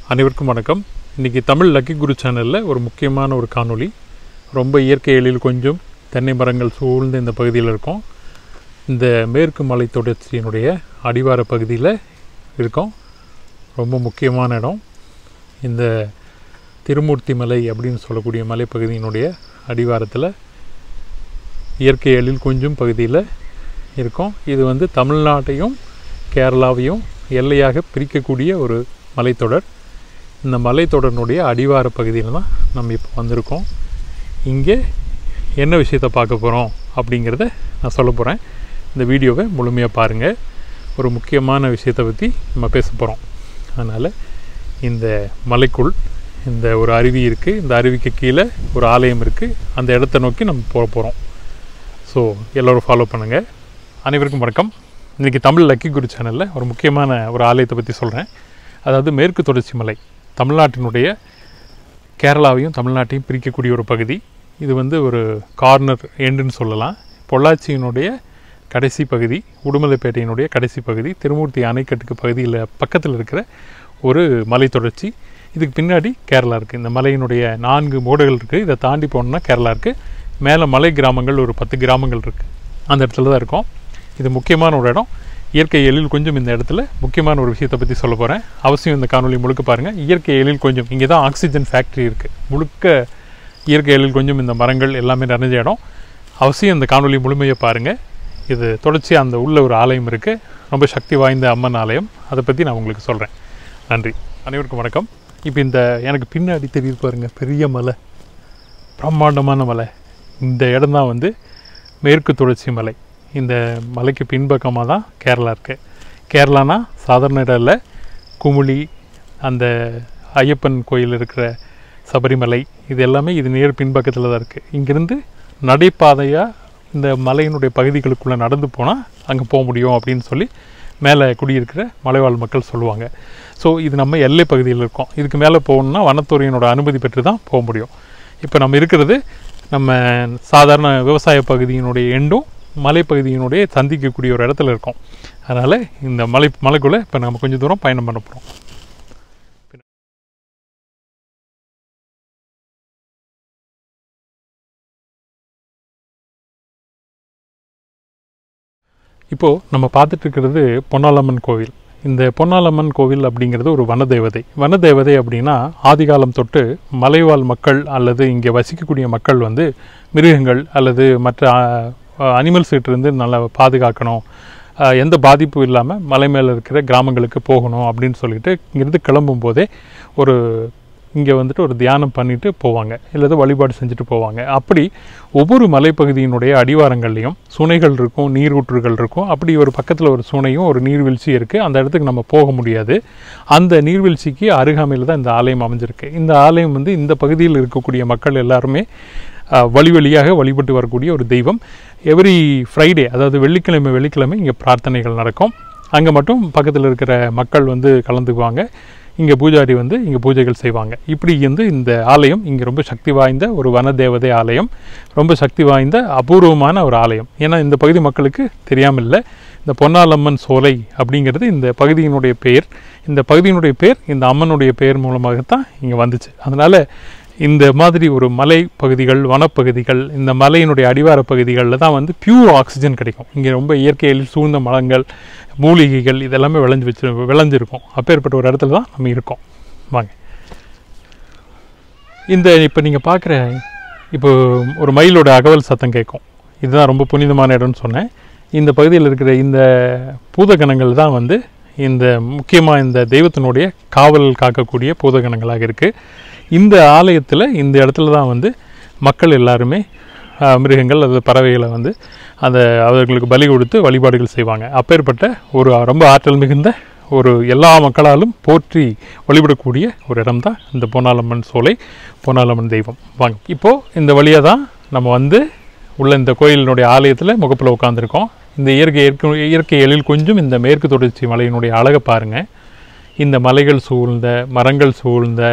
அனைவருக்கும் வணக்கம் இன்றைக்கி தமிழ் லக்கி குரு சேனலில் ஒரு முக்கியமான ஒரு காணொளி ரொம்ப இயற்கை எழில் கொஞ்சம் தென்னை மரங்கள் சூழ்ந்த இந்த பகுதியில் இருக்கோம் இந்த மேற்கு மலை தொடர்ச்சியினுடைய அடிவார பகுதியில் இருக்கோம் ரொம்ப முக்கியமான இடம் இந்த திருமூர்த்தி மலை அப்படின்னு சொல்லக்கூடிய மலைப்பகுதியினுடைய அடிவாரத்தில் இயற்கை எழில் கொஞ்சம் பகுதியில் இருக்கோம் இது வந்து தமிழ்நாட்டையும் கேரளாவையும் எல்லையாக பிரிக்கக்கூடிய ஒரு மலைத்தொடர் இந்த மலைத்தொடரினுடைய அடிவார பகுதியில் தான் நம்ம இப்போ வந்திருக்கோம் இங்கே என்ன விஷயத்தை பார்க்க போகிறோம் அப்படிங்கிறத நான் சொல்ல போகிறேன் இந்த வீடியோவை முழுமையாக பாருங்கள் ஒரு முக்கியமான விஷயத்தை பற்றி நம்ம பேச போகிறோம் அதனால் இந்த மலைக்குள் இந்த ஒரு அருவி இருக்குது இந்த அருவிக்கு கீழே ஒரு ஆலயம் இருக்குது அந்த இடத்த நோக்கி நம்ம போக போகிறோம் ஸோ எல்லோரும் ஃபாலோ பண்ணுங்கள் அனைவருக்கும் வணக்கம் இன்றைக்கி தமிழ் லக்கி குரு சேனலில் ஒரு முக்கியமான ஒரு ஆலயத்தை பற்றி சொல்கிறேன் அதாவது மேற்கு தொடர்ச்சி மலை தமிழ்நாட்டினுடைய கேரளாவையும் தமிழ்நாட்டையும் பிரிக்கக்கூடிய ஒரு பகுதி இது வந்து ஒரு கார்னர் எண்டுன்னு சொல்லலாம் பொள்ளாச்சியினுடைய கடைசி பகுதி உடுமலைப்பேட்டையினுடைய கடைசி பகுதி திருமூர்த்தி அணைக்கட்டுக்கு பகுதியில் பக்கத்தில் இருக்கிற ஒரு மலை தொடர்ச்சி இதுக்கு பின்னாடி கேரளா இருக்குது இந்த மலையினுடைய நான்கு மூடுகள் இருக்குது இதை தாண்டி போனோம்னா கேரளா இருக்குது மேலே மலை கிராமங்கள் ஒரு பத்து கிராமங்கள் இருக்குது அந்த இடத்துல தான் இருக்கோம் இது முக்கியமான ஒரு இடம் இயற்கை எழில் கொஞ்சம் இந்த இடத்துல முக்கியமான ஒரு விஷயத்தை பற்றி சொல்ல போகிறேன் அவசியம் இந்த காணொளி முழுக்க பாருங்கள் இயற்கை எழில் கொஞ்சம் இங்கே தான் ஆக்சிஜன் ஃபேக்ட்ரி இருக்குது முழுக்க இயற்கை எழில் கொஞ்சம் இந்த மரங்கள் எல்லாமே நிறைஞ்ச இடம் அவசியம் இந்த காணொளி முழுமையை பாருங்கள் இது தொடர்ச்சியாக அந்த உள்ள ஒரு ஆலயம் இருக்குது ரொம்ப சக்தி வாய்ந்த அம்மன் ஆலயம் அதை பற்றி நான் உங்களுக்கு சொல்கிறேன் நன்றி அனைவருக்கும் வணக்கம் இப்போ இந்த எனக்கு பின்னாடி தெரியுது பாருங்கள் பெரிய மலை பிரம்மாண்டமான மலை இந்த இடம் தான் வந்து மேற்கு தொடர்ச்சி மலை இந்த மலைக்கு பின்பக்கமாக தான் கேரளா இருக்குது கேரளானா சாதாரண இடம் இல்லை குமுளி அந்த ஐயப்பன் கோயில் இருக்கிற சபரிமலை இது எல்லாமே இது நேர் பின்பக்கத்தில் தான் இருக்குது இங்கேருந்து நடைபாதையாக இந்த மலையினுடைய பகுதிகளுக்குள்ளே நடந்து போனால் அங்கே போக முடியும் அப்படின்னு சொல்லி மேலே குடியிருக்கிற மலைவாழ் மக்கள் சொல்லுவாங்க ஸோ இது நம்ம எல்லை பகுதியில் இருக்கோம் இதுக்கு மேலே போகணுன்னா வனத்துறையினோட அனுமதி பெற்று தான் போக முடியும் இப்போ நம்ம இருக்கிறது நம்ம சாதாரண விவசாய பகுதியினுடைய எண்டும் மலைப்பகுதியினுடைய சந்திக்கக்கூடிய ஒரு இடத்துல இருக்கோம் அதனால் இந்த மலை மலைக்குள்ளே இப்போ நம்ம கொஞ்சம் தூரம் பயணம் பண்ண போகிறோம் இப்போது நம்ம பார்த்துட்டு இருக்கிறது பொன்னாலம்மன் கோவில் இந்த பொன்னாலம்மன் கோவில் அப்படிங்கிறது ஒரு வனதேவதை வனதேவதை அப்படின்னா ஆதிகாலம் தொட்டு மலைவாழ் மக்கள் அல்லது இங்கே வசிக்கக்கூடிய மக்கள் வந்து மிருகங்கள் அல்லது மற்ற அனிமல்ஸ் இருந்து நல்லா பாதுகாக்கணும் அஹ், எந்த பாதிப்பும் இல்லாமல் மலை மேலே இருக்கிற கிராமங்களுக்கு போகணும் அப்படின்னு சொல்லிட்டு இங்கேருந்து கிளம்பும் போதே ஒரு இங்கே வந்துட்டு ஒரு தியானம் பண்ணிட்டு போவாங்க இல்லது வழிபாடு செஞ்சுட்டு போவாங்க அப்படி ஒவ்வொரு மலைப்பகுதியினுடைய அடிவாரங்கள்லையும் சுனைகள் இருக்கும் நீரூற்றுகள் இருக்கும் அப்படி ஒரு பக்கத்தில் ஒரு சுனையும் ஒரு நீர்வீழ்ச்சி இருக்குது அந்த இடத்துக்கு நம்ம போக முடியாது அந்த நீர்வீழ்ச்சிக்கு அருகாமையில் தான் இந்த ஆலயம் அமைஞ்சிருக்கு இந்த ஆலயம் வந்து இந்த பகுதியில் இருக்கக்கூடிய மக்கள் எல்லாருமே அஹ், வழி வழியாக வழிபட்டு வரக்கூடிய ஒரு தெய்வம் எவ்ரி ஃப்ரைடே அதாவது வெள்ளிக்கிழமை வெள்ளிக்கிழமை இங்கே பிரார்த்தனைகள் நடக்கும் அங்கே மட்டும் பக்கத்தில் இருக்கிற மக்கள் வந்து கலந்துக்குவாங்க இங்கே பூஜாரி வந்து இங்கே பூஜைகள் செய்வாங்க இப்படி வந்து இந்த ஆலயம் இங்கே ரொம்ப சக்தி வாய்ந்த ஒரு வன தேவதை ஆலயம் ரொம்ப சக்தி வாய்ந்த அபூர்வமான ஒரு ஆலயம் ஏன்னா இந்த பகுதி மக்களுக்கு தெரியாமல் இல்லை இந்த பொன்னாலம்மன் சோலை அப்படிங்கிறது இந்த பகுதியினுடைய பெயர் இந்த பகுதியினுடைய பேர் இந்த அம்மனுடைய பெயர் மூலமாகத்தான் இங்கே வந்துச்சு அதனால் இந்த மாதிரி ஒரு மலை பகுதிகள் வனப்பகுதிகள் இந்த மலையினுடைய அடிவார பகுதிகளில் தான் வந்து பியூர் ஆக்சிஜன் கிடைக்கும் இங்கே ரொம்ப இயற்கையில் சூழ்ந்த மரங்கள் மூலிகைகள் இதெல்லாமே விளைஞ்சு வச்சு விளைஞ்சிருக்கும் அப்பேற்பட்ட ஒரு இடத்துல தான் நம்ம இருக்கோம் வாங்க இந்த இப்போ நீங்கள் பார்க்குற இப்போ ஒரு மயிலோட அகவல் சத்தம் கேட்கும் இதுதான் ரொம்ப புனிதமான இடம்னு சொன்னேன் இந்த பகுதியில் இருக்கிற இந்த பூதகணங்கள் தான் வந்து இந்த முக்கியமாக இந்த தெய்வத்தினுடைய காவல் காக்கக்கூடிய பூதகணங்களாக இருக்குது இந்த ஆலயத்தில் இந்த இடத்துல தான் வந்து மக்கள் எல்லாருமே ஆஹ், மிருகங்கள் அல்லது பறவைகளை வந்து அந்த அவர்களுக்கு பலி கொடுத்து வழிபாடுகள் செய்வாங்க அப்பேற்பட்ட ஒரு ரொம்ப ஆற்றல் மிகுந்த ஒரு எல்லா மக்களாலும் போற்றி வழிபடக்கூடிய ஒரு இடம் தான் இந்த பொன்னாலம்மன் சோலை பொன்னாலம்மன் தெய்வம் வாங்க இப்போது இந்த வழியாக தான் நம்ம வந்து உள்ள இந்த கோயிலினுடைய ஆலயத்தில் முகப்பில் உட்காந்துருக்கோம் இந்த இயற்கை இயற்கை இயற்கை எழில் கொஞ்சம் இந்த மேற்கு தொடர்ச்சி மலையினுடைய அழகை பாருங்கள் இந்த மலைகள் சூழ்ந்த மரங்கள் சூழ்ந்த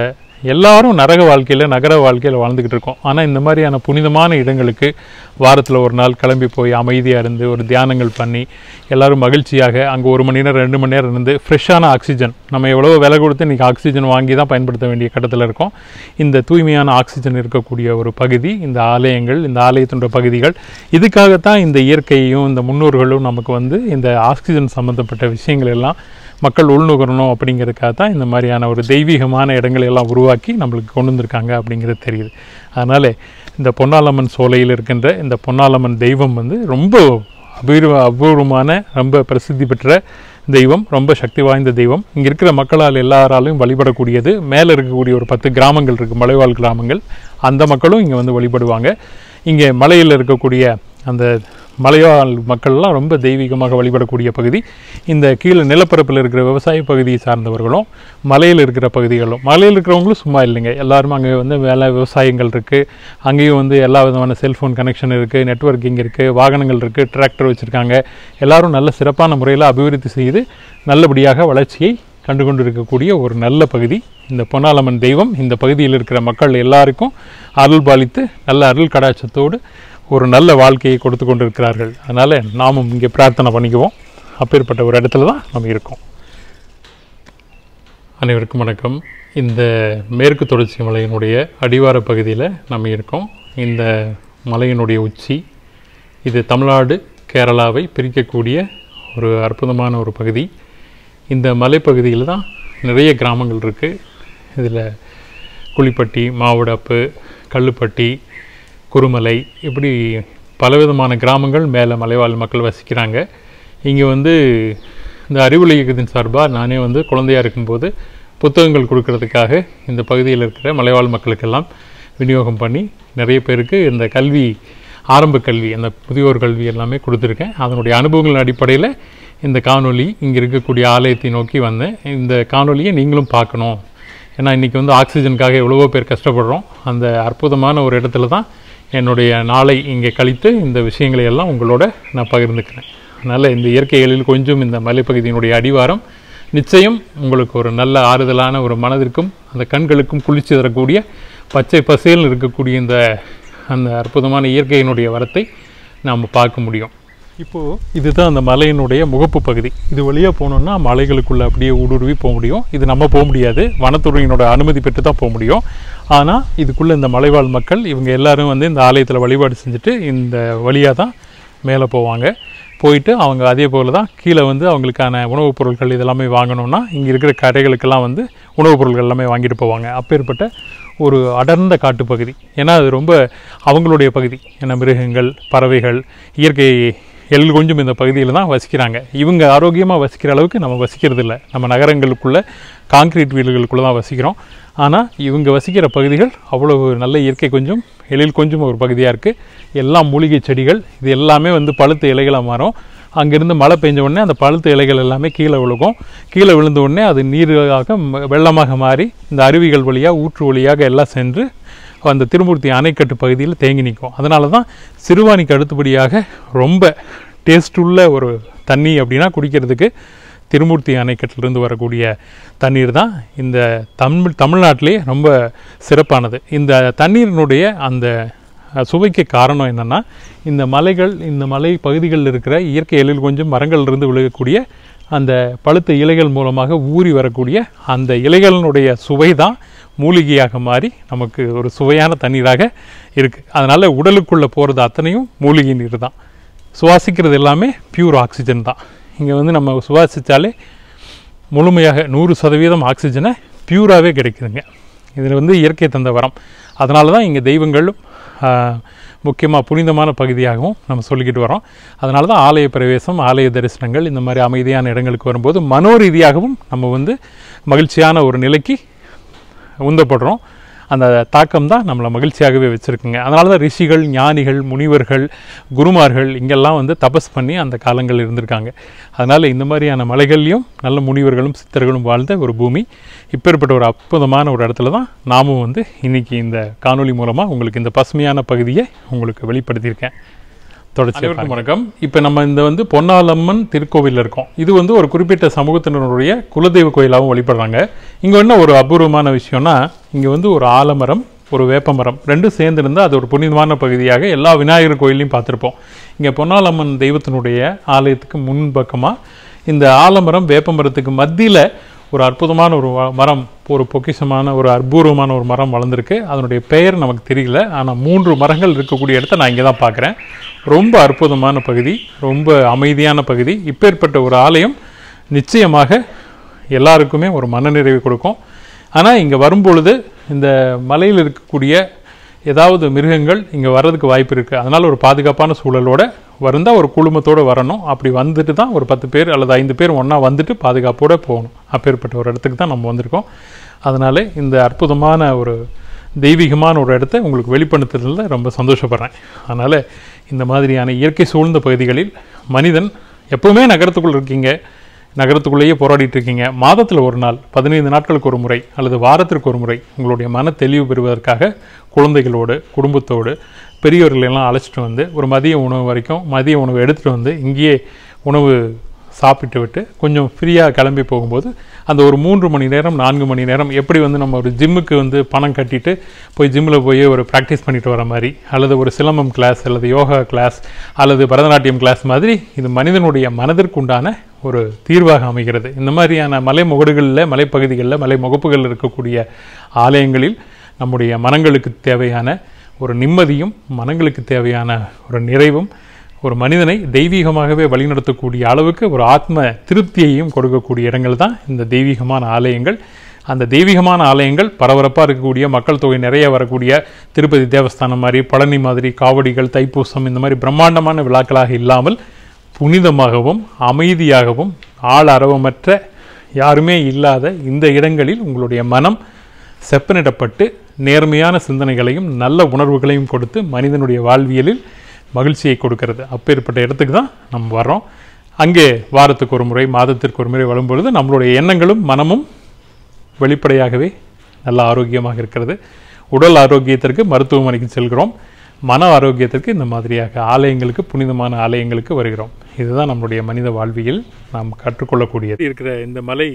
எல்லாரும் நரக வாழ்க்கையில் நகர வாழ்க்கையில் வாழ்ந்துக்கிட்டு இருக்கோம் ஆனால் இந்த மாதிரியான புனிதமான இடங்களுக்கு வாரத்தில் ஒரு நாள் கிளம்பி போய் அமைதியாக இருந்து ஒரு தியானங்கள் பண்ணி எல்லாரும் மகிழ்ச்சியாக அங்கே ஒரு மணி நேரம் ரெண்டு மணி நேரம் இருந்து ஃப்ரெஷ்ஷான ஆக்சிஜன் நம்ம எவ்வளோ விலை கொடுத்து இன்றைக்கி ஆக்சிஜன் வாங்கி தான் பயன்படுத்த வேண்டிய கட்டத்தில் இருக்கோம் இந்த தூய்மையான ஆக்சிஜன் இருக்கக்கூடிய ஒரு பகுதி இந்த ஆலயங்கள் இந்த ஆலயத்தினுடைய பகுதிகள் இதுக்காகத்தான் இந்த இயற்கையும் இந்த முன்னோர்களும் நமக்கு வந்து இந்த ஆக்சிஜன் சம்மந்தப்பட்ட விஷயங்கள் எல்லாம் மக்கள் உள்நுகரணும் அப்படிங்கிறதுக்காக தான் இந்த மாதிரியான ஒரு தெய்வீகமான இடங்களை எல்லாம் உருவாக்கி நம்மளுக்கு கொண்டு வந்திருக்காங்க அப்படிங்கிறது தெரியுது அதனால் இந்த பொன்னாலம்மன் சோலையில் இருக்கின்ற இந்த பொன்னாலம்மன் தெய்வம் வந்து ரொம்ப அபூர்வ அபூர்வமான ரொம்ப பிரசித்தி பெற்ற தெய்வம் ரொம்ப சக்தி வாய்ந்த தெய்வம் இங்கே இருக்கிற மக்களால் எல்லாராலையும் வழிபடக்கூடியது மேலே இருக்கக்கூடிய ஒரு பத்து கிராமங்கள் இருக்குது மலைவாழ் கிராமங்கள் அந்த மக்களும் இங்கே வந்து வழிபடுவாங்க இங்கே மலையில் இருக்கக்கூடிய அந்த மலைவாழ் மக்கள்லாம் ரொம்ப தெய்வீகமாக வழிபடக்கூடிய பகுதி இந்த கீழே நிலப்பரப்பில் இருக்கிற விவசாய பகுதியை சார்ந்தவர்களும் மலையில் இருக்கிற பகுதிகளும் மலையில் இருக்கிறவங்களும் சும்மா இல்லைங்க எல்லாரும் அங்கே வந்து வேலை விவசாயங்கள் இருக்குது அங்கேயும் வந்து எல்லா விதமான செல்ஃபோன் கனெக்ஷன் இருக்குது நெட்வொர்க்கிங் இருக்குது வாகனங்கள் இருக்குது டிராக்டர் வச்சுருக்காங்க எல்லாரும் நல்ல சிறப்பான முறையில் அபிவிருத்தி செய்து நல்லபடியாக வளர்ச்சியை கண்டுகொண்டு இருக்கக்கூடிய ஒரு நல்ல பகுதி இந்த பொன்னாலம்மன் தெய்வம் இந்த பகுதியில் இருக்கிற மக்கள் எல்லாருக்கும் அருள் பாலித்து நல்ல அருள் கடாட்சத்தோடு ஒரு நல்ல வாழ்க்கையை கொடுத்து கொண்டிருக்கிறார்கள் அதனால் நாமும் இங்கே பிரார்த்தனை பண்ணிக்குவோம் அப்பேற்பட்ட ஒரு இடத்துல தான் நம்ம இருக்கோம் அனைவருக்கும் வணக்கம் இந்த மேற்கு தொடர்ச்சி மலையினுடைய அடிவார பகுதியில் நம்ம இருக்கோம் இந்த மலையினுடைய உச்சி இது தமிழ்நாடு கேரளாவை பிரிக்கக்கூடிய ஒரு அற்புதமான ஒரு பகுதி இந்த மலைப்பகுதியில் தான் நிறைய கிராமங்கள் இருக்குது இதில் குளிப்பட்டி மாவுடப்பு கல்லுப்பட்டி குருமலை இப்படி பலவிதமான கிராமங்கள் மேலே மலைவாழ் மக்கள் வசிக்கிறாங்க இங்கே வந்து இந்த அறிவுலை இயக்கத்தின் சார்பாக நானே வந்து குழந்தையாக இருக்கும்போது புத்தகங்கள் கொடுக்கறதுக்காக இந்த பகுதியில் இருக்கிற மலைவாழ் மக்களுக்கெல்லாம் விநியோகம் பண்ணி நிறைய பேருக்கு இந்த கல்வி ஆரம்ப கல்வி அந்த முதியோர் கல்வி எல்லாமே கொடுத்துருக்கேன் அதனுடைய அனுபவங்களின் அடிப்படையில் இந்த காணொளி இங்கே இருக்கக்கூடிய ஆலயத்தை நோக்கி வந்தேன் இந்த காணொலியை நீங்களும் பார்க்கணும் ஏன்னா இன்றைக்கி வந்து ஆக்சிஜனுக்காக எவ்வளவோ பேர் கஷ்டப்படுறோம் அந்த அற்புதமான ஒரு இடத்துல தான் என்னுடைய நாளை இங்கே கழித்து இந்த விஷயங்களை எல்லாம் உங்களோட நான் பகிர்ந்துக்கிறேன் அதனால் இந்த இயற்கை எழில் கொஞ்சம் இந்த மலைப்பகுதியினுடைய அடிவாரம் நிச்சயம் உங்களுக்கு ஒரு நல்ல ஆறுதலான ஒரு மனதிற்கும் அந்த கண்களுக்கும் குளிர்ச்சி தரக்கூடிய பச்சை பசேல்னு இருக்கக்கூடிய இந்த அந்த அற்புதமான இயற்கையினுடைய வரத்தை நாம் பார்க்க முடியும் இப்போது இதுதான் அந்த மலையினுடைய முகப்பு பகுதி இது வழியாக போனோம்னா மலைகளுக்குள்ளே அப்படியே ஊடுருவி போக முடியும் இது நம்ம போக முடியாது வனத்துறையினோட அனுமதி பெற்று தான் போக முடியும் ஆனால் இதுக்குள்ளே இந்த மலைவாழ் மக்கள் இவங்க எல்லாரும் வந்து இந்த ஆலயத்தில் வழிபாடு செஞ்சுட்டு இந்த வழியாக தான் மேலே போவாங்க போயிட்டு அவங்க அதே போல் தான் கீழே வந்து அவங்களுக்கான உணவுப் பொருட்கள் இதெல்லாமே வாங்கணும்னா இங்கே இருக்கிற கடைகளுக்கெல்லாம் வந்து உணவுப் பொருட்கள் எல்லாமே வாங்கிட்டு போவாங்க அப்பேற்பட்ட ஒரு அடர்ந்த காட்டுப்பகுதி ஏன்னா அது ரொம்ப அவங்களுடைய பகுதி ஏன்னா மிருகங்கள் பறவைகள் இயற்கை எல் கொஞ்சம் இந்த பகுதியில் தான் வசிக்கிறாங்க இவங்க ஆரோக்கியமாக வசிக்கிற அளவுக்கு நம்ம வசிக்கிறது இல்லை நம்ம நகரங்களுக்குள்ளே காங்கிரீட் வீடுகளுக்குள்ளே தான் வசிக்கிறோம் ஆனால் இவங்க வசிக்கிற பகுதிகள் அவ்வளவு நல்ல இயற்கை கொஞ்சம் எழில் கொஞ்சம் ஒரு பகுதியாக இருக்குது எல்லாம் மூலிகை செடிகள் இது எல்லாமே வந்து பழுத்த இலைகளாக மாறும் அங்கேருந்து மழை பெஞ்ச உடனே அந்த பழுத்த இலைகள் எல்லாமே கீழே விழுகும் கீழே விழுந்த உடனே அது நீராக ம- வெள்ளமாக மாறி இந்த அருவிகள் வழியாக ஊற்று வழியாக எல்லாம் சென்று அந்த திருமூர்த்தி அணைக்கட்டு பகுதியில் தேங்கி நிற்கும் அதனால தான் சிறுவாணிக்கு அடுத்தபடியாக ரொம்ப டேஸ்ட்டுள்ள ஒரு தண்ணி அப்படின்னா குடிக்கிறதுக்கு திருமூர்த்தி அணைக்கட்டிலிருந்து வரக்கூடிய தண்ணீர் தான் இந்த தமிழ் தமிழ்நாட்டிலே ரொம்ப சிறப்பானது இந்த தண்ணீரினுடைய அந்த அஹ், சுவைக்கு காரணம் என்னென்னா இந்த மலைகள் இந்த மலை பகுதிகளில் இருக்கிற இயற்கை எழில் கொஞ்சம் மரங்கள்லேருந்து விழுகக்கூடிய அந்த பழுத்த இலைகள் மூலமாக ஊறி வரக்கூடிய அந்த இலைகளினுடைய சுவை தான் மூலிகையாக மாறி நமக்கு ஒரு சுவையான தண்ணீராக இருக்குது அதனால் உடலுக்குள்ளே போகிறது அத்தனையும் மூலிகை நீர் தான் சுவாசிக்கிறது எல்லாமே பியூர் ஆக்சிஜன் தான் இங்கே வந்து நம்ம சுவாசித்தாலே முழுமையாக நூறு சதவீதம் ஆக்சிஜனை பியூராகவே கிடைக்குதுங்க இதில் வந்து இயற்கை தந்த வரம் அதனால தான் இங்கே தெய்வங்களும் முக்கியமாக புனிதமான பகுதியாகவும் நம்ம சொல்லிக்கிட்டு வரோம் அதனால தான் ஆலய பிரவேசம் ஆலய தரிசனங்கள் இந்த மாதிரி அமைதியான இடங்களுக்கு வரும்போது மனோரீதியாகவும் நம்ம வந்து மகிழ்ச்சியான ஒரு நிலைக்கு உந்தப்படுறோம் அந்த தாக்கம் தான் நம்மளை மகிழ்ச்சியாகவே வச்சுருக்குங்க அதனால தான் ரிஷிகள் ஞானிகள் முனிவர்கள் குருமார்கள் இங்கெல்லாம் வந்து தபஸ் பண்ணி அந்த காலங்கள் இருந்திருக்காங்க அதனால் இந்த மாதிரியான மலைகள்லையும் நல்ல முனிவர்களும் சித்தர்களும் வாழ்ந்த ஒரு பூமி இப்பேற்பட்ட ஒரு அற்புதமான ஒரு இடத்துல தான் நாமும் வந்து இன்றைக்கி இந்த காணொளி மூலமாக உங்களுக்கு இந்த பசுமையான பகுதியை உங்களுக்கு வெளிப்படுத்தியிருக்கேன் தொடர்ச்சி அனைவருக்கும் வணக்கம் இப்போ நம்ம இந்த வந்து பொன்னாலம்மன் திருக்கோவிலில் இருக்கோம் இது வந்து ஒரு குறிப்பிட்ட சமூகத்தினருடைய குலதெய்வ கோயிலாகவும் வழிபடுறாங்க இங்கே என்ன ஒரு அபூர்வமான விஷயம்னா இங்கே வந்து ஒரு ஆலமரம் ஒரு வேப்பமரம் ரெண்டும் சேர்ந்து இருந்தால் அது ஒரு புனிதமான பகுதியாக எல்லா விநாயகர் கோயிலையும் பார்த்துருப்போம் இங்கே பொன்னாலம்மன் தெய்வத்தினுடைய ஆலயத்துக்கு முன்பக்கமாக இந்த ஆலமரம் வேப்பமரத்துக்கு மத்தியில் ஒரு அற்புதமான ஒரு வ- மரம் ஒரு பொக்கிஷமான ஒரு அற்பூர்வமான ஒரு மரம் வளர்ந்துருக்கு அதனுடைய பெயர் நமக்கு தெரியல ஆனால் மூன்று மரங்கள் இருக்கக்கூடிய இடத்த நான் இங்கே தான் பார்க்குறேன் ரொம்ப அற்புதமான பகுதி ரொம்ப அமைதியான பகுதி இப்பேற்பட்ட ஒரு ஆலயம் நிச்சயமாக எல்லாருக்குமே ஒரு மனநிறைவு கொடுக்கும் ஆனால் இங்கே வரும்பொழுது இந்த மலையில் இருக்கக்கூடிய ஏதாவது மிருகங்கள் இங்கே வர்றதுக்கு வாய்ப்பு இருக்குது அதனால் ஒரு பாதுகாப்பான சூழலோட வந்தால் ஒரு குழுமத்தோடு வரணும் அப்படி வந்துட்டு தான் ஒரு பத்து பேர் அல்லது ஐந்து பேர் ஒன்றா வந்துட்டு பாதுகாப்போடு போகணும் அப்பேற்பட்ட ஒரு இடத்துக்கு தான் நம்ம வந்திருக்கோம் அதனால இந்த அற்புதமான ஒரு தெய்வீகமான ஒரு இடத்த உங்களுக்கு வெளிப்படுத்துறதுல ரொம்ப சந்தோஷப்படுறேன் அதனால் இந்த மாதிரியான இயற்கை சூழ்ந்த பகுதிகளில் மனிதன் எப்பவுமே நகரத்துக்குள் இருக்கீங்க நகரத்துக்குள்ளேயே போராடிட்டு இருக்கீங்க மாதத்தில் ஒரு நாள் பதினைந்து நாட்களுக்கு ஒரு முறை அல்லது வாரத்திற்கு ஒரு முறை உங்களுடைய மன தெளிவு பெறுவதற்காக குழந்தைகளோடு குடும்பத்தோடு பெரியவர்களை எல்லாம் அழைச்சிட்டு வந்து ஒரு மதிய உணவு வரைக்கும் மதிய உணவு எடுத்துகிட்டு வந்து இங்கேயே உணவு சாப்பிட்டு விட்டு கொஞ்சம் ஃப்ரீயாக கிளம்பி போகும்போது அந்த ஒரு மூன்று மணி நேரம் நான்கு மணி நேரம் எப்படி வந்து நம்ம ஒரு ஜிம்முக்கு வந்து பணம் கட்டிட்டு போய் ஜிம்மில் போய் ஒரு ப்ராக்டிஸ் பண்ணிட்டு வர மாதிரி அல்லது ஒரு சிலம்பம் கிளாஸ் அல்லது யோகா கிளாஸ் அல்லது பரதநாட்டியம் கிளாஸ் மாதிரி இது மனிதனுடைய மனதிற்குண்டான ஒரு தீர்வாக அமைகிறது இந்த மாதிரியான மலை முகடுகளில் மலைப்பகுதிகளில் மலை முகப்புகளில் இருக்கக்கூடிய ஆலயங்களில் நம்முடைய மனங்களுக்கு தேவையான ஒரு நிம்மதியும் மனங்களுக்கு தேவையான ஒரு நிறைவும் ஒரு மனிதனை தெய்வீகமாகவே வழிநடத்தக்கூடிய அளவுக்கு ஒரு ஆத்ம திருப்தியையும் கொடுக்கக்கூடிய இடங்கள் தான் இந்த தெய்வீகமான ஆலயங்கள் அந்த தெய்வீகமான ஆலயங்கள் பரபரப்பாக இருக்கக்கூடிய மக்கள் தொகை நிறைய வரக்கூடிய திருப்பதி தேவஸ்தானம் மாதிரி பழனி மாதிரி காவடிகள் தைப்பூசம் இந்த மாதிரி பிரம்மாண்டமான விழாக்களாக இல்லாமல் புனிதமாகவும் அமைதியாகவும் ஆள் அரவமற்ற யாருமே இல்லாத இந்த இடங்களில் உங்களுடைய மனம் செப்பனிடப்பட்டு நேர்மையான சிந்தனைகளையும் நல்ல உணர்வுகளையும் கொடுத்து மனிதனுடைய வாழ்வியலில் மகிழ்ச்சியை கொடுக்கிறது அப்பேற்பட்ட இடத்துக்கு தான் நம்ம வர்றோம் அங்கே வாரத்துக்கு ஒரு முறை மாதத்திற்கு ஒரு முறை வரும்பொழுது நம்மளுடைய எண்ணங்களும் மனமும் வெளிப்படையாகவே நல்ல ஆரோக்கியமாக இருக்கிறது உடல் ஆரோக்கியத்திற்கு மருத்துவமனைக்கு செல்கிறோம் மன ஆரோக்கியத்திற்கு இந்த மாதிரியாக ஆலயங்களுக்கு புனிதமான ஆலயங்களுக்கு வருகிறோம் இதுதான் நம்மளுடைய மனித வாழ்வியல் நாம் கற்றுக்கொள்ளக்கூடியது இருக்கிற இந்த மலை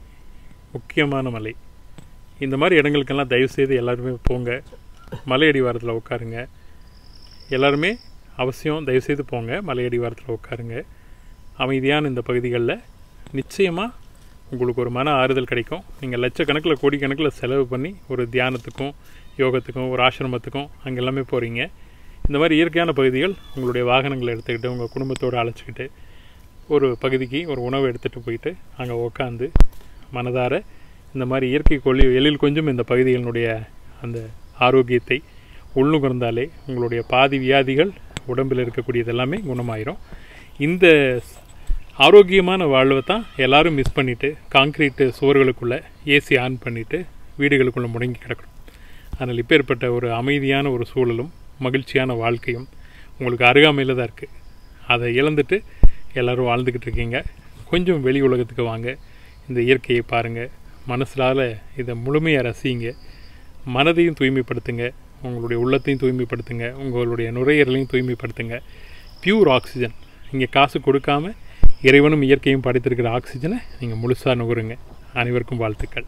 முக்கியமான மலை இந்த மாதிரி இடங்களுக்கெல்லாம் தயவு செய்து எல்லாருமே போங்க மலை அடிவாரத்தில் உட்காருங்க எல்லாருமே அவசியம் தயவு செய்து போங்க மலை அடிவாரத்தில் உட்காருங்க அமைதியான இந்த பகுதிகளில் நிச்சயமாக உங்களுக்கு ஒரு மன ஆறுதல் கிடைக்கும் நீங்கள் லட்சக்கணக்கில் கோடிக்கணக்கில் செலவு பண்ணி ஒரு தியானத்துக்கும் யோகத்துக்கும் ஒரு ஆசிரமத்துக்கும் அங்கே எல்லாமே போகிறீங்க இந்த மாதிரி இயற்கையான பகுதிகள் உங்களுடைய வாகனங்களை எடுத்துக்கிட்டு உங்கள் குடும்பத்தோடு அழைச்சிக்கிட்டு ஒரு பகுதிக்கு ஒரு உணவு எடுத்துகிட்டு போயிட்டு அங்கே உட்காந்து மனதார இந்த மாதிரி இயற்கை கொல்லி எழில் கொஞ்சம் இந்த பகுதிகளினுடைய அந்த ஆரோக்கியத்தை உள்நுகர்ந்தாலே உங்களுடைய பாதி வியாதிகள் உடம்பில் இருக்கக்கூடியது எல்லாமே குணமாயிரும் இந்த ஆரோக்கியமான வாழ்வை தான் எல்லாரும் மிஸ் பண்ணிவிட்டு காங்க்ரீட்டு சுவர்களுக்குள்ளே ஏசி ஆன் பண்ணிவிட்டு வீடுகளுக்குள்ளே முடங்கி கிடக்கணும் அதனால் இப்பேற்பட்ட ஒரு அமைதியான ஒரு சூழலும் மகிழ்ச்சியான வாழ்க்கையும் உங்களுக்கு அருகாமையில் தான் இருக்குது அதை இழந்துட்டு எல்லாரும் வாழ்ந்துக்கிட்டு இருக்கீங்க கொஞ்சம் வெளி உலகத்துக்கு வாங்க இந்த இயற்கையை பாருங்கள் மனசால் இதை முழுமையாக ரசிங்க மனதையும் தூய்மைப்படுத்துங்க உங்களுடைய உள்ளத்தையும் தூய்மைப்படுத்துங்க உங்களுடைய நுரையீரலையும் தூய்மைப்படுத்துங்க பியூர் ஆக்சிஜன் இங்கே காசு கொடுக்காம இறைவனும் இயற்கையும் படைத்திருக்கிற ஆக்சிஜனை நீங்கள் முழுசாக நுகருங்க அனைவருக்கும் வாழ்த்துக்கள்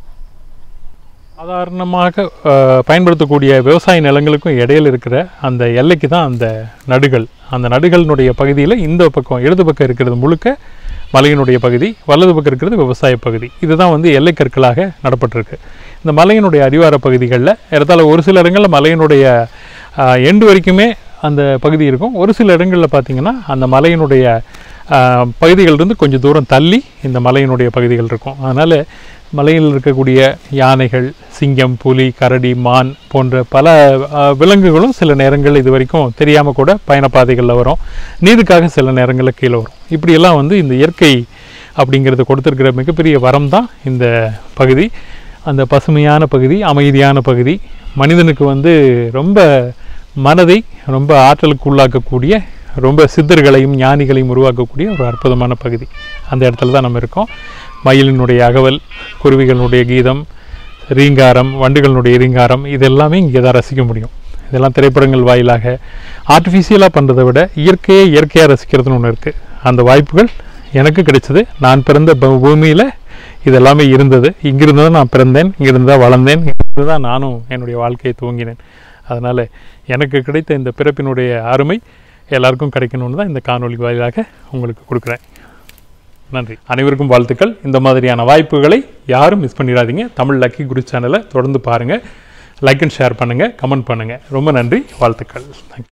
சாதாரணமாக அஹ், பயன்படுத்தக்கூடிய விவசாய நிலங்களுக்கும் இடையில இருக்கிற அந்த எல்லைக்கு தான் அந்த நடுகள் அந்த நடுகளினுடைய பகுதியில் இந்த பக்கம் இடது பக்கம் இருக்கிறது முழுக்க மலையினுடைய பகுதி வலது பக்கம் இருக்கிறது விவசாய பகுதி இதுதான் வந்து எல்லைக்கற்களாக நடப்பட்டிருக்கு இந்த மலையினுடைய அடிவார பகுதிகளில் இடத்தால ஒரு சில இடங்களில் மலையினுடைய எண்டு வரைக்குமே அந்த பகுதி இருக்கும் ஒரு சில இடங்களில் பார்த்தீங்கன்னா அந்த மலையினுடைய ஆஹ், பகுதிகளிலிருந்து கொஞ்சம் தூரம் தள்ளி இந்த மலையினுடைய பகுதிகள் இருக்கும் அதனால் மலையில் இருக்கக்கூடிய யானைகள் சிங்கம் புலி கரடி மான் போன்ற பல ஆஹ், விலங்குகளும் சில நேரங்கள் இது வரைக்கும் தெரியாமல் கூட பயணப்பாதைகளில் வரும் நீருக்காக சில நேரங்களில் கீழே வரும் இப்படியெல்லாம் வந்து இந்த இயற்கை அப்படிங்கிறது கொடுத்துருக்கிற மிகப்பெரிய வரம் தான் இந்த பகுதி அந்த பசுமையான பகுதி அமைதியான பகுதி மனிதனுக்கு வந்து ரொம்ப மனதை ரொம்ப ஆற்றலுக்கு உள்ளாக்கக்கூடிய ரொம்ப சித்தர்களையும் ஞானிகளையும் உருவாக்கக்கூடிய ஒரு அற்புதமான பகுதி அந்த இடத்துல தான் நம்ம இருக்கோம் மயிலினுடைய அகவல் குருவிகளுடைய கீதம் ரீங்காரம் வண்டுகளினுடைய ரீங்காரம் இது எல்லாமே இங்கே தான் ரசிக்க முடியும் இதெல்லாம் திரைப்படங்கள் வாயிலாக ஆர்டிஃபிஷியலாக பண்ணுறதை விட இயற்கையை இயற்கையாக ரசிக்கிறதுன்னு ஒன்று இருக்குது அந்த வாய்ப்புகள் எனக்கு கிடைச்சது நான் பிறந்த பூ- பூமியில் இதெல்லாமே இருந்தது இங்கிருந்து தான் நான் பிறந்தேன் இங்கிருந்து தான் வளர்ந்தேன் இங்கிருந்து தான் நானும் என்னுடைய வாழ்க்கையை துவங்கினேன் அதனால் எனக்கு கிடைத்த இந்த பிறப்பினுடைய அருமை எல்லாருக்கும் கிடைக்கணும்னு தான் இந்த காணொளி வாயிலாக உங்களுக்கு கொடுக்குறேன் நன்றி அனைவருக்கும் வாழ்த்துக்கள் இந்த மாதிரியான வாய்ப்புகளை யாரும் மிஸ் பண்ணிடாதீங்க தமிழ் லக்கி குரு சேனலை தொடர்ந்து பாருங்கள் லைக் அண்ட் ஷேர் பண்ணுங்கள் கமெண்ட் பண்ணுங்கள் ரொம்ப நன்றி வாழ்த்துக்கள் தேங்க்யூ